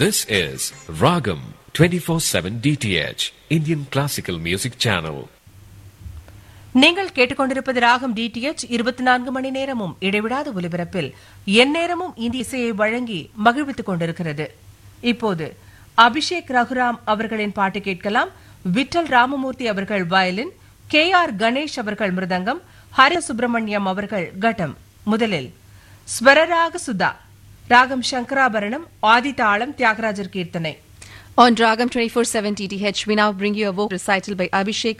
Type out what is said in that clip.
This is Ragam 24/7 DTH Indian Classical Music Channel. நீங்கள் கேட்டுக்கொண்டிருப்பது ராகம் டிடிஎச் இருபத்தி நான்கு மணி நேரமும் இடைவிடாத ஒலிபரப்பில் எந்நேரமும் இந்திய இசையை வழங்கி மகிழ்வித்துக் கொண்டிருக்கிறது இப்போது அபிஷேக் ரகுராம் அவர்களின் பாட்டு கேட்கலாம் விட்டல் ராமமூர்த்தி அவர்கள் வயலின் கே ஆர் கணேஷ் அவர்கள் மிருதங்கம் ஹரி சுப்பிரமணியம் அவர்கள் கட்டம் முதலில் ஸ்வரராக சுதா ராகம் சங்கராபரணம் ஆதிதாளம் தியாகராஜர் கீர்த்தனை On Dragam 24-7 TTH, we now bring you a vocal recital by Abhishek